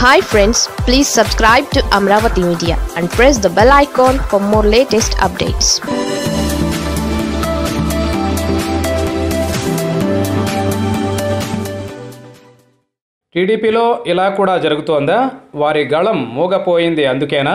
hi friends please subscribe to Amaravati media and press the bell icon for more latest updates టీడీపీలో ఇలా కూడా జరుగుతోందా వారి గళం మూగపోయింది అందుకేనా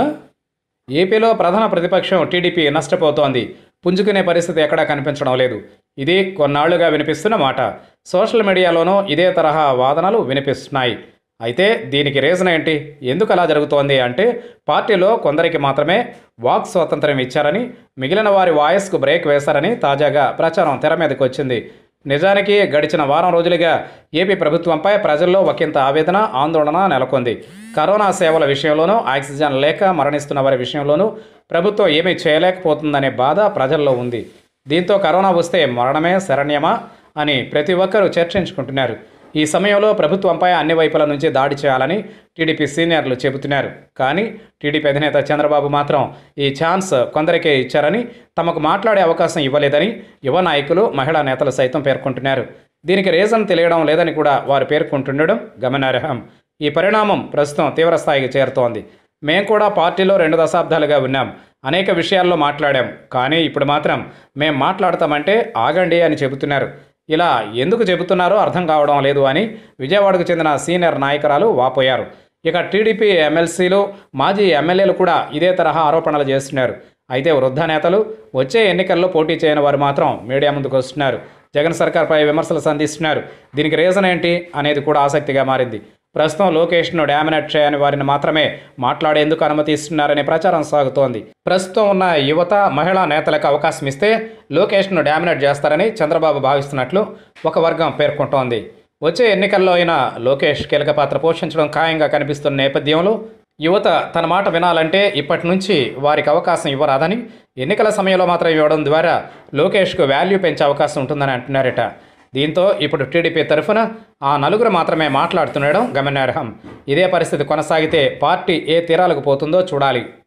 ఏపీలో ప్రధాన ప్రతిపక్షం టీడీపీ నష్టపోతోంది పుంజుకునే పరిస్థితి ఎక్కడా కనిపించడం లేదు ఇది కొన్నాళ్లుగా వినిపిస్తున్న మాట సోషల్ మీడియాలోనూ ఇదే తరహా వాదనలు వినిపిస్తున్నాయి అయితే దీనికి రీజన్ ఏంటి ఎందుకు అలా జరుగుతోంది అంటే పార్టీలో కొందరికి మాత్రమే వాక్ స్వాతంత్రం ఇచ్చారని మిగిలిన వారి వాయిస్కు బ్రేక్ వేశారని తాజాగా ప్రచారం తెర మీదకి వచ్చింది నిజానికి గడిచిన వారం రోజులుగా ఏపీ ప్రభుత్వంపై ప్రజల్లో ఒకంత ఆవేదన ఆందోళన నెలకొంది కరోనా సేవల విషయంలోనూ ఆక్సిజన్ లేక మరణిస్తున్న వారి విషయంలోనూ ప్రభుత్వం ఏమీ చేయలేకపోతుందనే బాధ ప్రజల్లో ఉంది దీంతో కరోనా వస్తే మరణమే శరణ్యమా అని ప్రతి ఒక్కరూ చర్చించుకుంటున్నారు ఈ సమయంలో ప్రభుత్వంపై అన్ని వైపుల నుంచి దాడి చేయాలని టీడీపీ సీనియర్లు చెబుతున్నారు కానీ టీడీపీ అధినేత చంద్రబాబు మాత్రం ఈ ఛాన్స్ కొందరికే ఇచ్చారని తమకు మాట్లాడే అవకాశం ఇవ్వలేదని యువ నాయకులు మహిళా నేతలు సైతం పేర్కొంటున్నారు దీనికి రీజన్ తెలియడం లేదని కూడా వారు పేర్కొంటుండడం గమనార్హం ఈ పరిణామం ప్రస్తుతం తీవ్రస్థాయికి చేరుతోంది మేం కూడా పార్టీలో రెండు దశాబ్దాలుగా ఉన్నాం అనేక విషయాల్లో మాట్లాడాం కానీ ఇప్పుడు మాత్రం మేం మాట్లాడతామంటే ఆగండి అని చెబుతున్నారు ఇలా ఎందుకు చెబుతున్నారో అర్థం కావడం లేదు అని విజయవాడకు చెందిన సీనియర్ నాయకురాలు వాపోయారు ఇక టీడీపీ ఎమ్మెల్సీలు మాజీ ఎమ్మెల్యేలు కూడా ఇదే తరహా ఆరోపణలు చేస్తున్నారు అయితే వృద్ధ నేతలు వచ్చే ఎన్నికల్లో పోటీ చేయని వారు మాత్రం మీడియా ముందుకు వస్తున్నారు జగన్ సర్కార్పై విమర్శలు సంధిస్తున్నారు దీనికి రీజన్ ఏంటి అనేది కూడా ఆసక్తిగా మారింది ప్రస్తుతం లోకేష్ను డామినేట్ చేయని వారిని మాత్రమే మాట్లాడేందుకు అనుమతిస్తున్నారనే ప్రచారం సాగుతోంది ప్రస్తుతం ఉన్న యువత మహిళా నేతలకు అవకాశం ఇస్తే లోకేష్ను డామినేట్ చేస్తారని చంద్రబాబు భావిస్తున్నట్లు ఒక వర్గం పేర్కొంటోంది వచ్చే ఎన్నికల్లో అయినా లోకేష్ కీలక పాత్ర పోషించడం ఖాయంగా కనిపిస్తున్న నేపథ్యంలో యువత తన మాట వినాలంటే ఇప్పటి నుంచి వారికి అవకాశం ఇవ్వరాదని ఎన్నికల సమయంలో మాత్రం ఇవ్వడం ద్వారా లోకేష్కు వాల్యూ పెంచే అవకాశం ఉంటుందని అంటున్నారట దీంతో ఇప్పుడు టీడీపీ తరఫున ఆ నలుగురు మాత్రమే మాట్లాడుతుండడం గమనార్హం ఇదే పరిస్థితి కొనసాగితే పార్టీ ఏ తీరాలకు పోతుందో చూడాలి